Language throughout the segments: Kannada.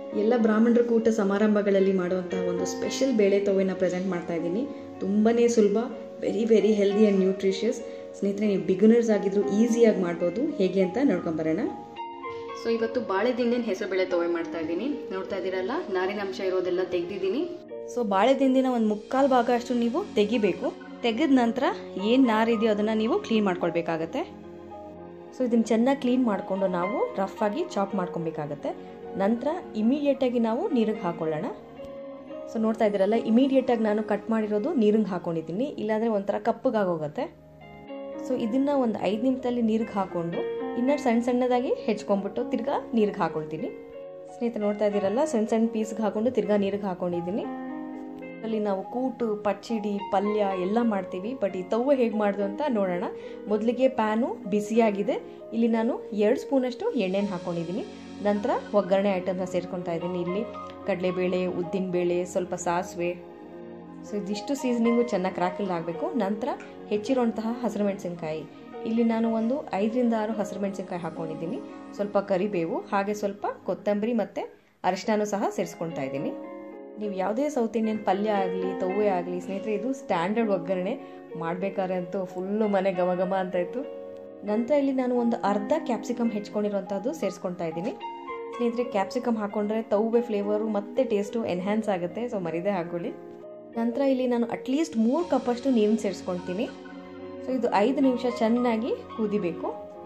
ಎಲ್ಲ ಬ್ರಾಹ್ಮಣರ ಕೂಟ ಸಮಾರಂಭಗಳಲ್ಲಿ ಮಾಡುವಂತಹ ಒಂದು ಸ್ಪೆಷಲ್ ಬೇಳೆ ತೋವೆನ ಪ್ರೆಸೆಂಟ್ ಮಾಡ್ತಾ ಇದ್ದೀನಿ ತುಂಬಾ ಸುಲಭ very very healthy and nutritious ಸ್ನೇಹಿತರೆ ನೀವು ಬಿಗಿನರ್ಸ್ ಆಗಿದ್ರು ಈಸಿಯಾಗಿ ಮಾಡ್ಬೋದು ಹೇಗೆ ಅಂತ ನೋಡ್ಕೊಂಬರೋಣ ಸೊ ಇವತ್ತು ಬಾಳೆ ದಿಂಡಿನ ಹೆಸರುಬೇಳೆ ತೋವೆ ಮಾಡ್ತಾ ಇದ್ದೀನಿ ನೋಡ್ತಾ ಇದ್ದೀರಲ್ಲ ನಾರಿನಾಂಶ ಇರೋದೆಲ್ಲ ತೆಗೆದಿದ್ದೀನಿ ಸೊ ಬಾಳೆ ದಿಂಡಿನ ಒಂದು ಮುಕ್ಕಾಲು ಭಾಗ ಅಷ್ಟು ನೀವು ತೆಗಿಬೇಕು ತೆಗೆದ ನಂತರ ಏನು ನಾರಿದೆಯೋ ಅದನ್ನು ನೀವು ಕ್ಲೀನ್ ಮಾಡ್ಕೊಳ್ಬೇಕಾಗತ್ತೆ ಸೊ ಇದನ್ನು ಚೆನ್ನಾಗಿ ಕ್ಲೀನ್ ಮಾಡಿಕೊಂಡು ನಾವು ರಫ್ ಆಗಿ ಚಾಪ್ ಮಾಡ್ಕೊಬೇಕಾಗತ್ತೆ ನಂತರ ಇಮಿಡಿಯೇಟಾಗಿ ನಾವು ನೀರಿಗೆ ಹಾಕೊಳ್ಳೋಣ ಸೊ ನೋಡ್ತಾ ಇದ್ದೀರಲ್ಲ ಇಮಿಡಿಯೇಟಾಗಿ ನಾನು ಕಟ್ ಮಾಡಿರೋದು ನೀರಿಗೆ ಹಾಕೊಂಡಿದ್ದೀನಿ ಇಲ್ಲಾಂದರೆ ಒಂಥರ ಕಪ್ಪಗಾಗೋಗುತ್ತೆ ಸೊ ಇದನ್ನು ಒಂದು ಐದು ನಿಮಿಷದಲ್ಲಿ ನೀರಿಗೆ ಹಾಕ್ಕೊಂಡು ಇನ್ನೂ ಸಣ್ಣ ಸಣ್ಣದಾಗಿ ಹೆಚ್ಕೊಂಡ್ಬಿಟ್ಟು ತಿರ್ಗಾ ನೀರಿಗೆ ಹಾಕೊಳ್ತೀನಿ ಸ್ನೇಹಿತರೆ ನೋಡ್ತಾ ಇದ್ದೀರಲ್ಲ ಸಣ್ಣ ಸಣ್ಣ ಪೀಸ್ಗೆ ಹಾಕೊಂಡು ತಿರ್ಗಾ ನೀರಿಗೆ ಹಾಕೊಂಡಿದ್ದೀನಿ ಅಲ್ಲಿ ನಾವು ಕೂಟು ಪಚ್ಚಿಡಿ ಪಲ್ಯ ಎಲ್ಲ ಮಾಡ್ತೀವಿ ಬಟ್ ಈ ತವ್ವ ಹೇಗೆ ಮಾಡ್ದು ಅಂತ ನೋಡೋಣ ಮೊದಲಿಗೆ ಪ್ಯಾನು ಬಿಸಿಯಾಗಿದೆ ಇಲ್ಲಿ ನಾನು ಎರಡು ಸ್ಪೂನಷ್ಟು ಎಣ್ಣೆನ ಹಾಕೊಂಡಿದ್ದೀನಿ ನಂತರ ಒಗ್ಗರಣೆ ಐಟಮ್ನ ಸೇರ್ಕೊತಾ ಇದ್ದೀನಿ ಇಲ್ಲಿ ಕಡಲೆಬೇಳೆ ಉದ್ದಿನಬೇಳೆ ಸ್ವಲ್ಪ ಸಾಸಿವೆ ಸೊ ಇದಿಷ್ಟು ಸೀಸನಿಂಗು ಚೆನ್ನಾಗಿ ಕ್ರ್ಯಾಕಲ್ ಆಗಬೇಕು ನಂತರ ಹೆಚ್ಚಿರುವಂತಹ ಹಸಿರು ಮೆಣಸಿನ್ಕಾಯಿ ಇಲ್ಲಿ ನಾನು ಒಂದು ಐದರಿಂದ ಆರು ಹಸಿರು ಮೆಣಸಿನ್ಕಾಯಿ ಹಾಕೊಂಡಿದ್ದೀನಿ ಸ್ವಲ್ಪ ಕರಿಬೇವು ಹಾಗೆ ಸ್ವಲ್ಪ ಕೊತ್ತಂಬರಿ ಮತ್ತು ಅರಿಶಿನೂ ಸಹ ಸೇರಿಸ್ಕೊಳ್ತಾ ಇದ್ದೀನಿ ನೀವು ಯಾವುದೇ ಸೌತ್ ಇಂಡಿಯನ್ ಪಲ್ಯ ಆಗಲಿ ತವ್ವೆ ಆಗಲಿ ಸ್ನೇಹಿತರೆ ಇದು ಸ್ಟ್ಯಾಂಡರ್ಡ್ ಒಗ್ಗರಣೆ ಮಾಡಬೇಕಾದ್ರೆ ಅಂತೂ ಫುಲ್ಲು ಮನೆ ಘಮ ಘಮ ಅಂತ ಇತ್ತು ನಂತರ ಇಲ್ಲಿ ನಾನು ಒಂದು ಅರ್ಧ ಕ್ಯಾಪ್ಸಿಕಮ್ ಹೆಚ್ಕೊಂಡಿರುವಂಥದ್ದು ಸೇರಿಸ್ಕೊಳ್ತಾ ಇದ್ದೀನಿ ಸ್ನೇಹಿತರೆ ಕ್ಯಾಪ್ಸಿಕಮ್ ಹಾಕೊಂಡ್ರೆ ತವ್ವೆ ಫ್ಲೇವರು ಮತ್ತೆ ಟೇಸ್ಟು ಎನ್ಹ್ಯಾನ್ಸ್ ಆಗುತ್ತೆ ಸೊ ಮರಿದೇ ಹಾಕೊಳ್ಳಿ ನಂತರ ಇಲ್ಲಿ ನಾನು ಅಟ್ಲೀಸ್ಟ್ ಮೂರು ಕಪ್ಪಷ್ಟು ನೀರನ್ನು ಸೇರಿಸ್ಕೊಳ್ತೀನಿ ಸೊ ಇದು ಐದು ನಿಮಿಷ ಚೆನ್ನಾಗಿ ಕುದಿಬೇಕು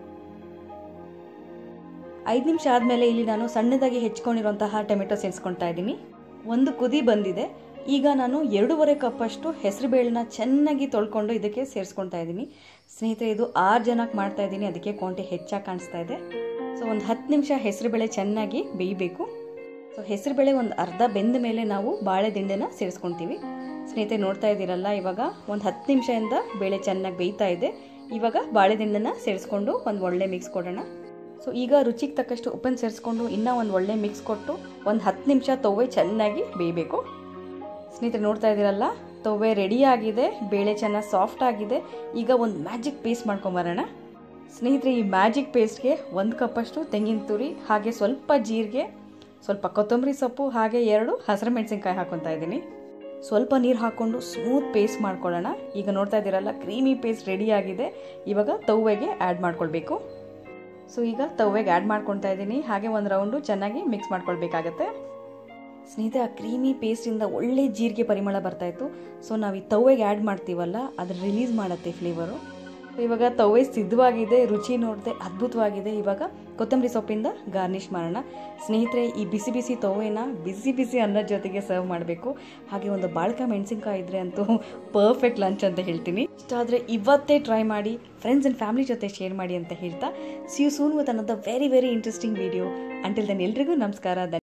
ಐದು ನಿಮಿಷ ಆದಮೇಲೆ ಇಲ್ಲಿ ನಾನು ಸಣ್ಣದಾಗಿ ಹೆಚ್ಕೊಂಡಿರುವಂತಹ ಟೊಮೆಟೊ ಸೇರಿಸ್ಕೊಳ್ತಾ ಇದ್ದೀನಿ ಒಂದು ಕುದಿ ಬಂದಿದೆ ಈಗ ನಾನು ಎರಡೂವರೆ ಕಪ್ಪಷ್ಟು ಹೆಸರುಬೇಳನ್ನ ಚೆನ್ನಾಗಿ ತೊಳ್ಕೊಂಡು ಇದಕ್ಕೆ ಸೇರಿಸ್ಕೊಳ್ತಾ ಇದ್ದೀನಿ ಸ್ನೇಹಿತರೆ ಇದು ಆರು ಜನಕ್ಕೆ ಮಾಡ್ತಾ ಇದ್ದೀನಿ ಅದಕ್ಕೆ ಕ್ವಾಂಟಿ ಹೆಚ್ಚಾಗಿ ಕಾಣಿಸ್ತಾ ಇದೆ ಸೊ ಒಂದು ಹತ್ತು ನಿಮಿಷ ಹೆಸರುಬೇಳೆ ಚೆನ್ನಾಗಿ ಬೇಯಬೇಕು ಸೊ ಹೆಸರುಬೇಳೆ ಒಂದು ಅರ್ಧ ಬೆಂದ ಮೇಲೆ ನಾವು ಬಾಳೆ ದಿಂಡೆನ ಸೇರಿಸ್ಕೊಳ್ತೀವಿ ಸ್ನೇಹಿತರೆ ನೋಡ್ತಾ ಇದ್ದೀರಲ್ಲ ಇವಾಗ ಒಂದು ಹತ್ತು ನಿಮಿಷದಿಂದ ಬೇಳೆ ಚೆನ್ನಾಗಿ ಬೇಯ್ತಾ ಇದೆ ಇವಾಗ ಬಾಳೆ ದಿಂಡನ್ನ ಸೇರಿಸ್ಕೊಂಡು ಒಂದು ಒಳ್ಳೆ ಮಿಕ್ಸ್ ಕೊಡೋಣ ಸೊ ಈಗ ರುಚಿಗೆ ತಕ್ಕಷ್ಟು ಉಪ್ಪನ್ನು ಸೇರಿಸ್ಕೊಂಡು ಇನ್ನೂ ಒಂದು ಒಳ್ಳೆ ಮಿಕ್ಸ್ ಕೊಟ್ಟು ಒಂದು ಹತ್ತು ನಿಮಿಷ ತೊವ್ವೆ ಚೆನ್ನಾಗಿ ಬೇಯಬೇಕು ಸ್ನೇಹಿತರೆ ನೋಡ್ತಾ ಇದ್ದೀರಲ್ಲ ತೊವ್ವೆ ರೆಡಿ ಆಗಿದೆ ಬೇಳೆ ಚೆನ್ನಾಗಿ ಸಾಫ್ಟ್ ಆಗಿದೆ ಈಗ ಒಂದು ಮ್ಯಾಜಿಕ್ ಪೇಸ್ಟ್ ಮಾಡ್ಕೊಂಬರೋಣ ಸ್ನೇಹಿತರೆ ಈ ಮ್ಯಾಜಿಕ್ ಪೇಸ್ಟ್ಗೆ ಒಂದು ಕಪ್ಪಷ್ಟು ತೆಂಗಿನ ತುರಿ ಹಾಗೆ ಸ್ವಲ್ಪ ಜೀರಿಗೆ ಸ್ವಲ್ಪ ಕೊತ್ತಂಬರಿ ಸೊಪ್ಪು ಹಾಗೆ ಎರಡು ಹಸಿರು ಮೆಣಸಿನ್ಕಾಯಿ ಹಾಕೊತಾ ಇದ್ದೀನಿ ಸ್ವಲ್ಪ ನೀರು ಹಾಕ್ಕೊಂಡು ಸ್ಮೂತ್ ಪೇಸ್ಟ್ ಮಾಡ್ಕೊಳ್ಳೋಣ ಈಗ ನೋಡ್ತಾ ಇದ್ದೀರಲ್ಲ ಕ್ರೀಮಿ ಪೇಸ್ಟ್ ರೆಡಿ ಆಗಿದೆ ಇವಾಗ ತವ್ವೆಗೆ ಆ್ಯಡ್ ಮಾಡ್ಕೊಳ್ಬೇಕು ಸೊ ಈಗ ತವ್ವೆಗೆ ಆ್ಯಡ್ ಮಾಡ್ಕೊಳ್ತಾ ಇದ್ದೀನಿ ಹಾಗೆ ಒಂದು ರೌಂಡು ಚೆನ್ನಾಗಿ ಮಿಕ್ಸ್ ಮಾಡ್ಕೊಳ್ಬೇಕಾಗತ್ತೆ ಸ್ನೇಹಿತರೆ ಆ ಕ್ರೀಮಿ ಪೇಸ್ಟಿಂದ ಒಳ್ಳೆ ಜೀರಿಗೆ ಪರಿಮಳ ಬರ್ತಾಯಿತ್ತು ಸೊ ನಾವು ಈ ತವ್ವೆಗೆ ಆ್ಯಡ್ ಮಾಡ್ತೀವಲ್ಲ ಅದು ರಿಲೀಸ್ ಮಾಡುತ್ತೆ ಫ್ಲೇವರು ಇವಾಗ ತವ್ವೆ ಸಿದ್ಧವಾಗಿದೆ ರುಚಿ ನೋಡಿದೆ ಅದ್ಭುತವಾಗಿದೆ ಇವಾಗ ಕೊತ್ತಂಬರಿ ಸೊಪ್ಪಿಂದ ಗಾರ್ನಿಷ್ ಮಾಡೋಣ ಸ್ನೇಹಿತರೆ ಈ ಬಿಸಿ ಬಿಸಿ ತವ್ವೆನ ಬಿಸಿ ಬಿಸಿ ಅನ್ನದ ಜೊತೆಗೆ ಸರ್ವ್ ಮಾಡಬೇಕು ಹಾಗೆ ಒಂದು ಬಾಳ್ಕ ಮೆಣಸಿನ್ಕಾಯಿ ಇದ್ರೆ ಅಂತೂ ಪರ್ಫೆಕ್ಟ್ ಲಂಚ್ ಅಂತ ಹೇಳ್ತೀನಿ ಇಷ್ಟ ಆದರೆ ಇವತ್ತೇ ಟ್ರೈ ಮಾಡಿ ಫ್ರೆಂಡ್ಸ್ ಆ್ಯಂಡ್ ಫ್ಯಾಮಿಲಿ ಜೊತೆ ಶೇರ್ ಮಾಡಿ ಅಂತ ಹೇಳ್ತಾ ಸಿ ಯು ಸೂನ್ ವಿತ್ ಅನ್ನೋದ very very interesting video until then ಎಲ್ರಿಗೂ ನಮಸ್ಕಾರ